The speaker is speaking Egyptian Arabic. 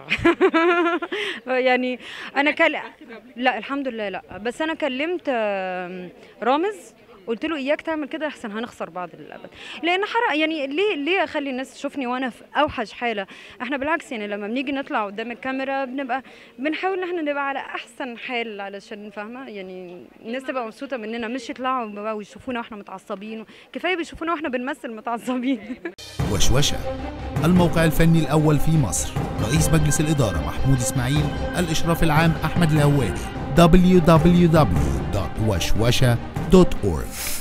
يعني انا كل... لا الحمد لله لا بس انا كلمت آم، رامز قلت له اياك تعمل كده احسن هنخسر بعض للابد لان حرق يعني ليه ليه اخلي الناس تشوفني وانا في اوحش حاله احنا بالعكس يعني لما بنيجي نطلع قدام الكاميرا بنبقى بنحاول ان احنا نبقى على احسن حال علشان فاهمه يعني الناس تبقى مبسوطه مننا مش يطلعوا بقى ويشوفونا واحنا متعصبين كفايه بيشوفونا واحنا بنمثل متعصبين وشوشة الموقع الفني الأول في مصر رئيس مجلس الإدارة محمود إسماعيل الإشراف العام أحمد الهواري www.وشوشة.org